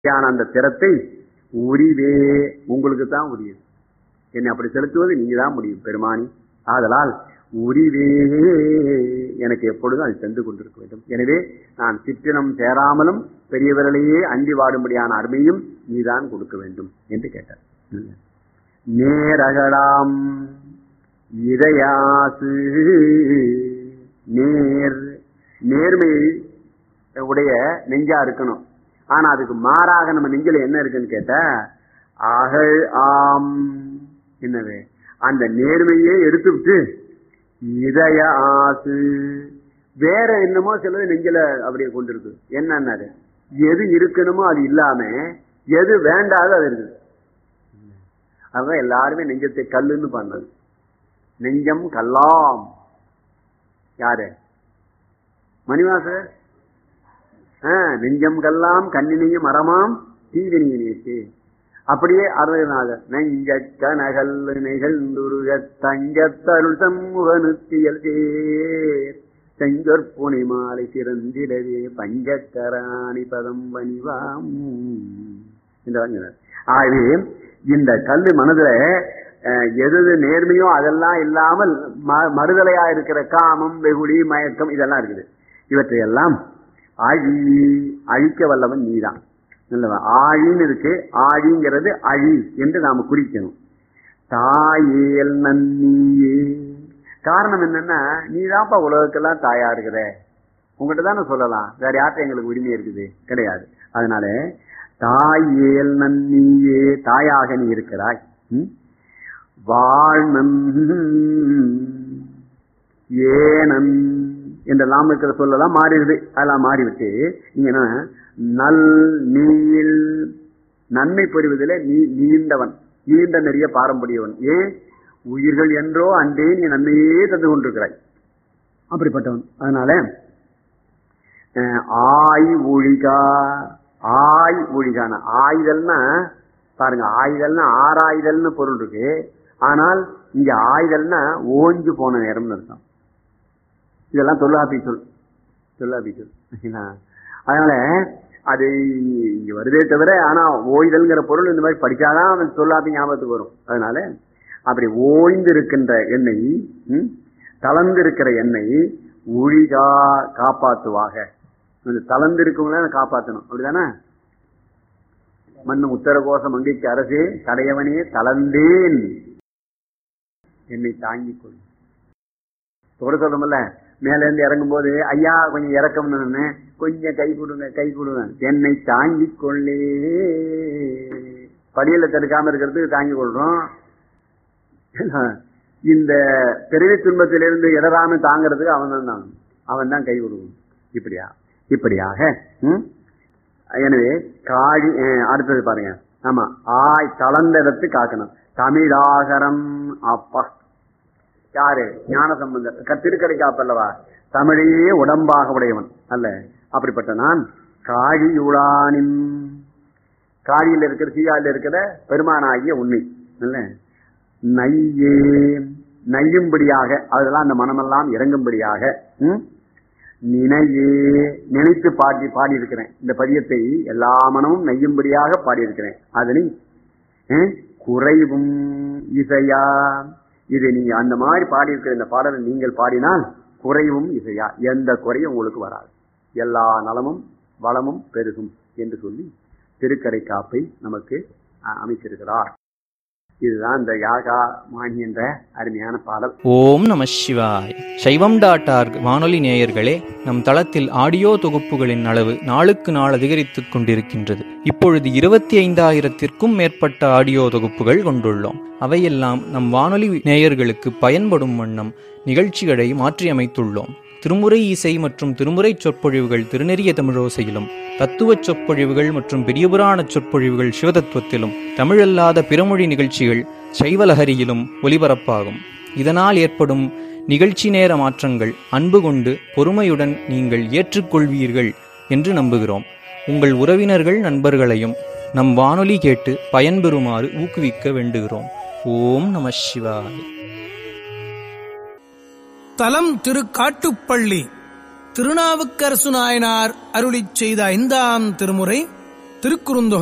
யான அந்த திறத்தை உரிவே உங்களுக்கு தான் உரியது என்னை அப்படி செலுத்துவது நீங்க தான் முடியும் பெருமானி ஆதலால் உரிவே எனக்கு எப்பொழுதும் அது சென்று கொண்டிருக்க வேண்டும் எனவே நான் சிற்றினம் சேராமலும் பெரியவர்களையே அண்டி வாடும்படியான அருமையும் நீதான் கொடுக்க வேண்டும் என்று கேட்டார் நேரகலாம் இதயாசு நேர் நேர்மை உடைய நெஞ்சா இருக்கணும் ஆனா அதுக்கு மாறாக நம்ம நெஞ்சில என்ன இருக்குன்னு கேட்டா அகழ் ஆம் என்னது அந்த நேர்மையே எடுத்துவிட்டு இதய ஆசு வேற என்னமோ சிலது நெஞ்சில அப்படியே கொண்டிருக்கு என்னன்னாரு எது இருக்கணுமோ அது இல்லாம எது வேண்டாதோ அது இருக்குது அதான் எல்லாருமே நெஞ்சத்தை கல்லுன்னு பண்ணது நெஞ்சம் கல்லாம் யாரு மணிவாசர் நெஞ்சம் கல்லாம் கண்ணினையும் மரமாம் தீவினியினேச்சு அப்படியே அருணநாதர் நெஞ்ச கனகல் நிகழ்ந்துருக தங்கத்தருள் சண்முகனுத்தியல் தேர் செஞ்சொற்புனை மாலை சிறந்திடவே பஞ்சக்கராணி பதம் வணிவாம் ஆகவே இந்த கல்லு மனதுல எது நேர்மையோ அதெல்லாம் இல்லாமல் மறுதலையா இருக்கிற காமம் வெகுளி மயக்கம் இதெல்லாம் இருக்குது இவற்றையெல்லாம் அழி அழிக்க வல்லவன் நீதான் ஆழின்னு இருக்கு ஆழிங்கிறது அழி என்று நாம குறிக்கணும் தாயேல் நன்னியே காரணம் என்னன்னா நீதான்ப்பா உலகக்கெல்லாம் தாயா இருக்கிற உங்ககிட்ட தானே சொல்லலாம் வேற யார்கிட்ட எங்களுக்கு உரிமை இருக்குது கிடையாது அதனால தாயேல் நன்னியே தாயாக நீ இருக்கிறாய் வாழ்நன் ஏனன் என்றெல்லாம் இருக்கிற சொல்லலாம் மாறிடுது அதெல்லாம் மாறிவிட்டு நீங்க நல் நீள் நன்மை பெறுவதில் நீ நீண்டவன் நீண்ட நிறைய பாரம்பரியவன் ஏன் உயிர்கள் என்றோ அன்றே நீ நன்மையே தந்து கொண்டிருக்கிறாய் அப்படிப்பட்டவன் அதனால ஆய் ஒழிகா ஆய் ஒழிகான ஆயுதல்னா பாருங்க ஆயுதல்னா ஆறாயுதல்னு பொருள் இருக்கு ஆனால் இங்க ஆயுதல்னா ஓஞ்சு போன நேரம்னு அர்த்தம் இதெல்லாம் தொல்லாபி சொல் தொல்லாபி சொல் அதனால அது இங்க வருதே தவிர ஆனா ஓய்தல்ங்கிற பொருள் இந்த மாதிரி படிச்சாதான் அவன் தொல்லாபி ஞாபகத்துக்கு வரும் அதனால அப்படி ஓய்ந்து இருக்கின்ற எண்ணெய் தளர்ந்து இருக்கிற எண்ணெய் ஒழிகா காப்பாத்துவாக தளர்ந்து இருக்கவங்கள காப்பாற்றணும் அப்படிதானே மண்ணு உத்தர கோஷம் அங்கைக்கு அரசே கடையவனே தளர்ந்தேன் என்னை தாங்கிக் கொள் தொட சொல்றோம்ல மேல இருந்து இறங்கும் போது ஐயா கொஞ்சம் இறக்கம்னு கொஞ்சம் கை கொடுங்க கை கொடுங்க என்னை தாங்கிக் கொள்ளே படியில தடுக்காம இருக்கிறதுக்கு தாங்கிக் கொள்றோம் இந்த பிறவி துன்பத்திலிருந்து இடராம தாங்கிறதுக்கு அவன் தான் தான் அவன் தான் கை கொடுக்கணும் இப்படியா இப்படியாக எனவே காழி அடுத்தது பாருங்க ஆமா ஆய் கலந்த இடத்து காக்கணும் தமிழாகரம் அப்பா யாரு ஞான சம்பந்தர் திருக்கடை காப்பல்லவா தமிழையே உடம்பாக உடையவன் அல்ல அப்படிப்பட்ட நான் காழியுளானின் காழியில் இருக்கிற சீயாவில் இருக்கிற பெருமானாகிய உண்மை இல்ல நையே நையும்படியாக அதெல்லாம் அந்த மனமெல்லாம் இறங்கும்படியாக நினையே நினைத்து பாடி பாடியிருக்கிறேன் இந்த பதியத்தை எல்லா மனமும் நெய்யும்படியாக பாடியிருக்கிறேன் அதனை குறைவும் இசையா இது நீங்க அந்த மாதிரி பாடியிருக்கிற இந்த பாடலை நீங்கள் பாடினால் குறைவும் இசையா எந்த குறையும் உங்களுக்கு வராது எல்லா நலமும் வளமும் பெருகும் என்று சொல்லி திருக்கடை காப்பை நமக்கு அமைச்சிருக்கிறார் இதுதான் இந்த யாகா மாணி என்ற அருமையான பாடல் ஓம் நம சிவாய் சைவம் டாட் ஆர்க் வானொலி நேயர்களே நம் தளத்தில் ஆடியோ தொகுப்புகளின் அளவு நாளுக்கு நாள் அதிகரித்துக் கொண்டிருக்கின்றது இப்பொழுது இருபத்தி ஐந்தாயிரத்திற்கும் மேற்பட்ட ஆடியோ தொகுப்புகள் கொண்டுள்ளோம் அவையெல்லாம் நம் வானொலி நேயர்களுக்கு பயன்படும் வண்ணம் நிகழ்ச்சிகளை மாற்றியமைத்துள்ளோம் திருமுறை இசை மற்றும் திருமுறை சொற்பொழிவுகள் திருநெறிய தமிழோசையிலும் தத்துவ சொற்பொழிவுகள் மற்றும் பெரியபுராண சொற்பொழிவுகள் சிவதத்துவத்திலும் தமிழல்லாத பிறமொழி நிகழ்ச்சிகள் சைவலஹரியிலும் ஒலிபரப்பாகும் இதனால் ஏற்படும் நிகழ்ச்சி நேர மாற்றங்கள் அன்பு கொண்டு பொறுமையுடன் நீங்கள் ஏற்றுக்கொள்வீர்கள் என்று நம்புகிறோம் உங்கள் உறவினர்கள் நண்பர்களையும் நம் வானொலி கேட்டு பயன்பெறுமாறு ஊக்குவிக்க வேண்டுகிறோம் ஓம் நம சிவாய தலம் திரு காட்டுப்பள்ளி திருநாவுக்கரசு நாயனார் அருளிச் செய்த ஐந்தாம் திருமுறை திருக்குறுந்தொகை